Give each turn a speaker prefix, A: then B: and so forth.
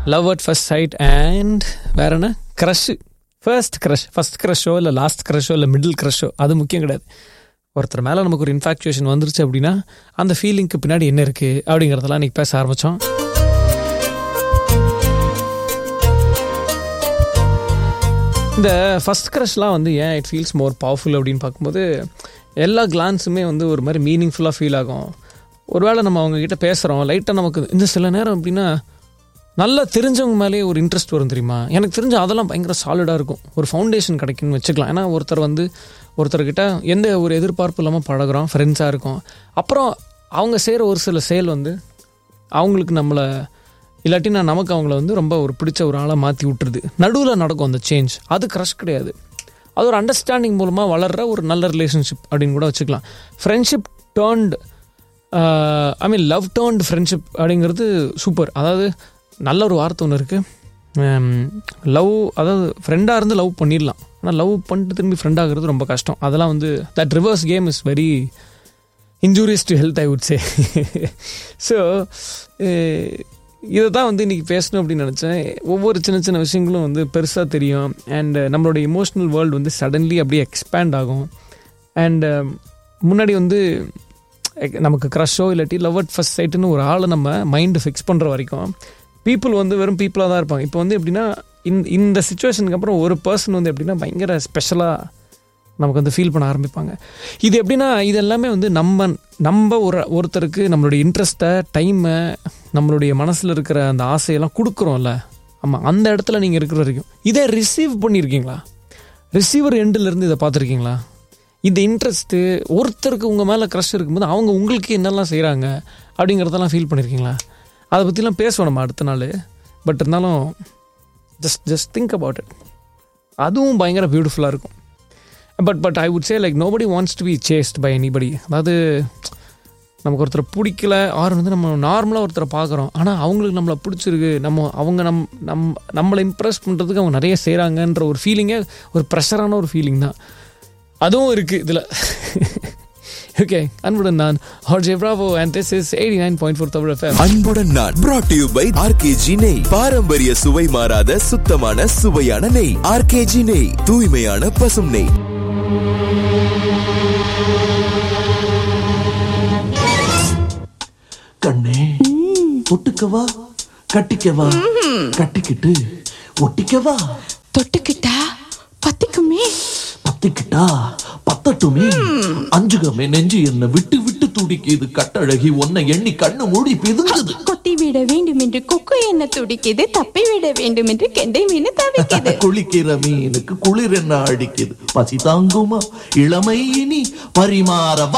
A: love at first sight and வேற என்ன crush first crush first க்ரஷோ இல்லை லாஸ்ட் க்ரஷோ இல்லை மிடில் க்ரஷோ அது முக்கியம் கிடையாது ஒருத்தர் மேலே நமக்கு ஒரு இன்ஃபாக்சுவேஷன் வந்துருச்சு அப்படின்னா அந்த ஃபீலிங்க்கு பின்னாடி என்ன இருக்குது அப்படிங்கிறதெல்லாம் இன்றைக்கி பேச ஆரம்பித்தோம் இந்த ஃபஸ்ட் க்ரஷ்லாம் வந்து ஏன் இட் ஃபீல்ஸ் மோர் பவர்ஃபுல் அப்படின்னு பார்க்கும்போது எல்லா கிளான்ஸுமே வந்து ஒரு மாதிரி மீனிங்ஃபுல்லாக ஃபீல் ஆகும் ஒருவேளை நம்ம அவங்கக்கிட்ட பேசுகிறோம் லைட்டாக நமக்கு இந்த சில நேரம் அப்படின்னா நல்லா தெரிஞ்சவங்க மேலேயே ஒரு இன்ட்ரெஸ்ட் வரும் தெரியுமா எனக்கு தெரிஞ்ச அதெல்லாம் பயங்கர சாலிடாக இருக்கும் ஒரு ஃபவுண்டேஷன் கிடைக்குன்னு வச்சுக்கலாம் ஏன்னா ஒருத்தர் வந்து ஒருத்தர்கிட்ட எந்த ஒரு எதிர்பார்ப்பு இல்லாமல் பழகுறோம் ஃப்ரெண்ட்ஸாக இருக்கும் அப்புறம் அவங்க செய்கிற ஒரு சில செயல் வந்து அவங்களுக்கு நம்மளை இல்லாட்டினா நமக்கு அவங்கள வந்து ரொம்ப ஒரு பிடிச்ச ஒரு ஆளாக மாற்றி விட்டுருது நடுவில் நடக்கும் அந்த சேஞ்ச் அது க்ரஷ் கிடையாது அது ஒரு அண்டர்ஸ்டாண்டிங் மூலமாக வளர்கிற ஒரு நல்ல ரிலேஷன்ஷிப் அப்படின்னு கூட வச்சுக்கலாம் friendship turned I mean love turned friendship அப்படிங்கிறது சூப்பர் அதாவது நல்ல ஒரு வார்த்தை ஒன்று இருக்குது லவ் அதாவது ஃப்ரெண்டாக இருந்து லவ் பண்ணிடலாம் ஆனால் லவ் பண்ணிட்டு திரும்பி ஃப்ரெண்ட் ஆகிறது ரொம்ப கஷ்டம் அதெல்லாம் வந்து that reverse game is very injurious to health I would say so இதை தான் வந்து இன்றைக்கி பேசணும் அப்படின்னு நினச்சேன் ஒவ்வொரு சின்ன சின்ன விஷயங்களும் வந்து பெருசாக தெரியும் அண்ட் நம்மளோட இமோஷ்னல் வேர்ல்டு வந்து சடன்லி அப்படியே எக்ஸ்பேண்ட் ஆகும் அண்ட் முன்னாடி வந்து நமக்கு க்ரஷோ இல்லாட்டி லவ் அட் ஃபஸ்ட் சைட்டுன்னு ஒரு ஆளை நம்ம மைண்டு ஃபிக்ஸ் பண்ணுற வரைக்கும் பீப்புள் வந்து வெறும் பீப்புளாக தான் இருப்பாங்க இப்போ வந்து எப்படின்னா இந்த இந்த சுச்சுவேஷனுக்கு அப்புறம் ஒரு பர்சன் வந்து எப்படின்னா பயங்கர ஸ்பெஷலாக நமக்கு வந்து ஃபீல் பண்ண ஆரம்பிப்பாங்க இது எப்படின்னா இது எல்லாமே வந்து நம்ம நம்ம ஒரு ஒருத்தருக்கு நம்மளுடைய இன்ட்ரெஸ்ட்டை டைமை நம்மளுடைய மனசில் இருக்கிற அந்த ஆசையெல்லாம் கொடுக்குறோம்ல ஆமாம் அந்த இடத்துல நீங்கள் இருக்கிற வரைக்கும் இதை ரிசீவ் பண்ணியிருக்கீங்களா ரிசீவர் எண்டிலேருந்து இதை பார்த்துருக்கீங்களா இந்த இன்ட்ரெஸ்ட்டு ஒருத்தருக்கு உங்கள் மேலே க்ரஷ் இருக்கும்போது அவங்க உங்களுக்கு என்னெல்லாம் செய்கிறாங்க அப்படிங்கிறதெல்லாம் ஃபீல் பண்ணியிருக்கீங்களா அதை பற்றிலாம் பேசுவோம் நம்ம அடுத்த நாள் பட் இருந்தாலும் just just think about it அதுவும் பயங்கர பியூட்டிஃபுல்லாக இருக்கும் but but I would say like nobody wants to be chased by anybody அதாவது நமக்கு ஒருத்தரை பிடிக்கல ஆர் வந்து நம்ம நார்மலாக ஒருத்தரை பார்க்குறோம் ஆனால் அவங்களுக்கு நம்மளை பிடிச்சிருக்கு நம்ம அவங்க நம் நம் நம்மளை இம்ப்ரெஸ் பண்ணுறதுக்கு அவங்க நிறைய செய்கிறாங்கன்ற ஒரு ஃபீலிங்கே ஒரு ப்ரெஷரான ஒரு ஃபீலிங் தான் அதுவும் இருக்குது இதில் ஓகே அன்புடன் நான் Jorge Bravo and this is eighty nine point four Tamil FM
B: அன்புடன் நான் brought to you by RKG நெய் பாரம்பரிய சுவை மாறாத சுத்தமான சுவையான நெய் ஆர்கேஜி நெய் தூய்மையான பசும் நெய்
C: கண்ணே ஒட்டுக்கவா கட்டிக்கவா கட்டிக்கிட்டு ஒட்டிக்கவா
D: தொட்டுக்கிட்டா பத்திக்குமே
C: பத்திக்கிட்டா பத்தட்டுமே அஞ்சுகமே நெஞ்சு என்ன விட்டு விட்டு துடிக்குது கட்டழகி உன்னை எண்ணி கண்ணு மூடி பிதுங்குது
D: கொத்தி விட வேண்டும் என்று கொக்கு என்ன துடிக்குது தப்பி விட வேண்டும் என்று கெண்டை மீன் தவிக்குது
C: குளிக்கிற மீனுக்கு குளிர் என்ன அடிக்குது பசி தாங்குமா இளமை இனி பரிமாற